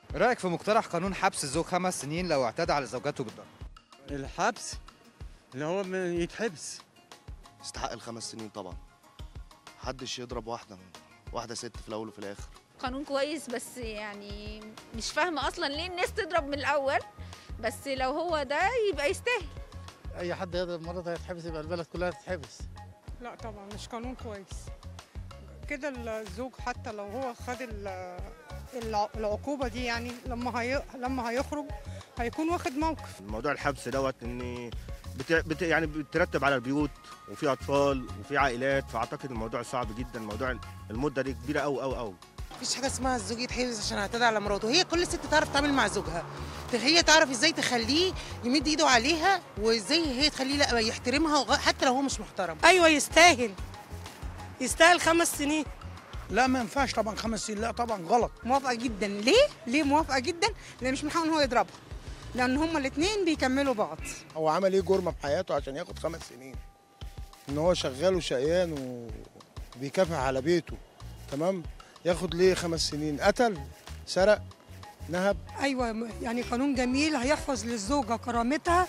رايك في مقترح قانون حبس الزوج خمس سنين لو اعتدى على زوجته بالضرب الحبس اللي هو من- يتحبس يستحق الخمس سنين طبعا محدش يضرب واحده واحده ست في الاول وفي الاخر قانون كويس بس يعني مش فاهمه اصلا ليه الناس تضرب من الاول بس لو هو ده يبقى يستاهل اي حد يضرب مرته هيتحبس يبقى البلد كلها تتحبس لا طبعا مش قانون كويس كده الزوج حتى لو هو خد ال- الع- العقوبة دي يعني لما هي لما هيخرج هيكون واخد موقف موضوع الحبس دوت ان بت... بت... يعني بترتب على البيوت وفي اطفال وفي عائلات فاعتقد الموضوع صعب جدا موضوع المده دي كبيره قوي قوي قوي مفيش حاجه اسمها الزوج يتحبس عشان اعتدى على مراته هي كل ست تعرف تعمل مع زوجها هي تعرف ازاي تخليه يمد ايده عليها وازاي هي تخليه لا يحترمها وغ- حتى لو هو مش محترم ايوه يستاهل يستاهل خمس سنين لا ما ينفعش طبعا خمس سنين لا طبعا غلط موافقة جدا ليه؟ ليه موافقة جدا؟ لأن مش من حقه إن هو يضربها لأن هما الاتنين بيكملوا بعض هو عمل ايه جرمه في حياته عشان ياخد خمس سنين ان هو شغال وشقيان وبيكافح على بيته تمام ياخد ليه خمس سنين قتل سرق نهب أيوة يعني قانون جميل هيحفظ للزوجة كرامتها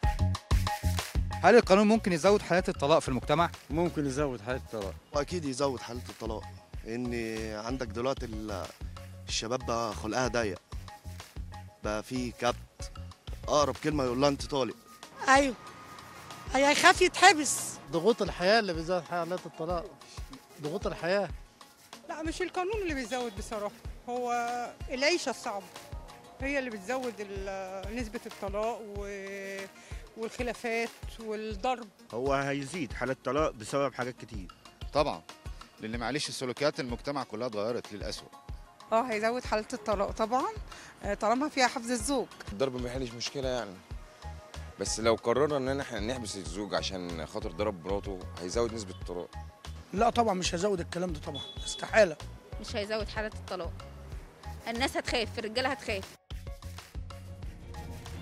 هل القانون ممكن يزود حالات الطلاق في المجتمع ممكن يزود حالة الطلاق واكيد يزود حاله الطلاق ان عندك دلوقتي ال- الشباب بقى خلقها ضيق بقى في كبت اقرب كلمه يقول لها انت طالق ايوه هي- هيخاف يتحبس ضغوط الحياه اللي بيزود حالات الطلاق ضغوط الحياه لا مش القانون اللي بيزود بصراحة هو العيشة الصعبة هي اللي بتزود ال- نسبة الطلاق و- والخلافات والضرب هو هيزيد حالات طلاق بسبب حاجات كتير طبعا لان معلش سلوكيات المجتمع كلها اتغيرت للاسوء اه هيزود حالة الطلاق طبعا آه، طالما فيها حفظ الزوج الضرب ما يحلش مشكله يعني بس لو قررنا ان احنا نحبس الزوج عشان خاطر ضرب مراته هيزود نسبه الطلاق لا طبعا مش هزود الكلام ده طبعا استحاله مش هيزود حالة الطلاق الناس هتخاف الرجاله هتخاف